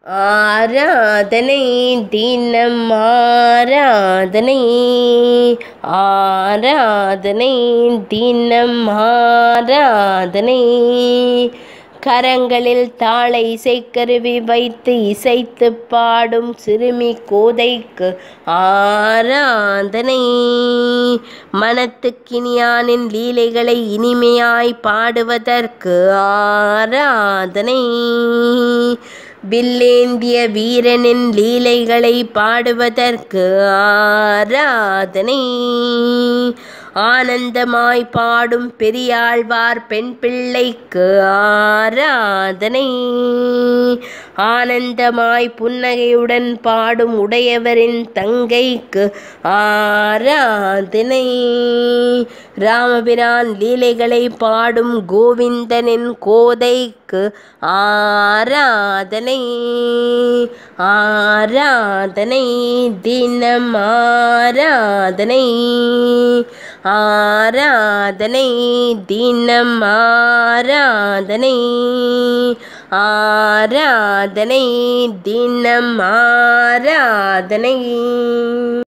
ஆராதனை தினம் ஆராதனை ஆராதனை தினம் ஆராதனை கரங்களில் தாள இசைக்கருவி வைத்து இசைத்து பாடும் சிறுமி கோதைக்கு ஆராதனை மனத்துக்கினியானின் லீலைகளை இனிமையாய் பாடுவதற்கு ஆராதனை வில்லேந்திய வீரனின் லீலைகளை பாடுவதற்கு ஆராதனை ஆனந்தமாய் பாடும் பெரியாழ்வார் பெண் பிள்ளைக்கு ஆராதனை ஆனந்தமாய் புன்னகையுடன் பாடும் உடையவரின் தங்கைக்கு ஆராதனை ராமபிரான் லீலைகளை பாடும் கோவிந்தனின் கோதைக்கு ஆராதனை ஆராதனை தினம் ஆராதனை ஆராதனை தினம் ஆராதனை ஆராதனை தினம் ஆராதனை